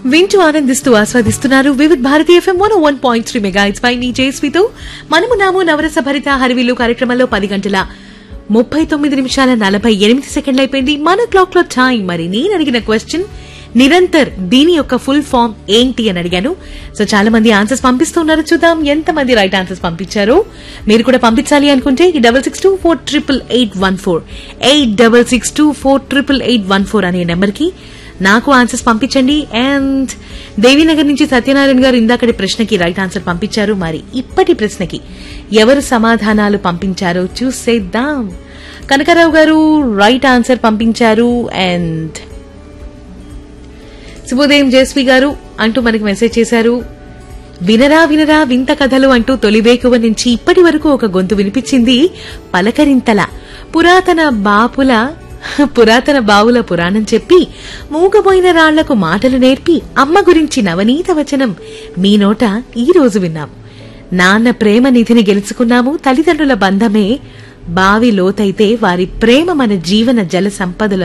వింటూ ఆనందిస్తూ ఆస్వాదిస్తున్నారు Vividh Bharati FM one one point three మెగా ఇట్స్ పై మీ జేస్వితో మనము నాము నవరస భరిత హరివిల్లు కార్యక్రమంలో పది గంటల ముప్పై తొమ్మిది నిమిషాల నలభై ఎనిమిది సెకండ్లు అయిపోయింది మన క్లాక్ లో టైం మరి నేను అడిగిన క్వశ్చన్ నిరంతర్ దీని యొక్క ఫుల్ ఫామ్ ఏంటి అని అడిగాను సో చాలా మంది ఆన్సర్స్ పంపిస్తున్నారు చూద్దాం ఎంత మంది రైట్ ఆన్సర్స్ పంపించారు మీరు కూడా పంపించాలి అనుకుంటే ఈ double six two four triple eight one four eight double six two four triple eight one four అనే నెంబర్ కి నాకు ఆన్సర్స్ పంపించండి అండ్ దేవీనగర్ నుంచి సత్యనారాయణ గారు ఇందాకటి ప్రశ్నకి రైట్ ఆన్సర్ పంపించారు మరి ఇప్పటి ప్రశ్నకి ఎవరు సమాధానాలు పంపించారో చూసేద్దాం కనకరావు గారు రైట్ ఆన్సర్ పంపించారు అండ్ శుభోదయం జేస్వి గారు అంటూ మనకి మెసేజ్ చేశారు వినరా వినరా వింత కథలు అంటూ తొలివేకువ నుంచి ఇప్పటి వరకు ఒక గొంతు వినిపించింది పలకరింతల పురాతన బాపుల పురాతన బావుల పురాణం చెప్పి మూగబోయిన రాళ్లకు మాటలు నేర్పి అమ్మ గురించి నవనీత వచనం మీ నోట ఈ రోజు విన్నాం నాన్న ప్రేమ నిధిని గెలుచుకున్నాము తల్లిదండ్రుల బంధమే బావి లోతైతే వారి ప్రేమ మన జీవన జల సంపదల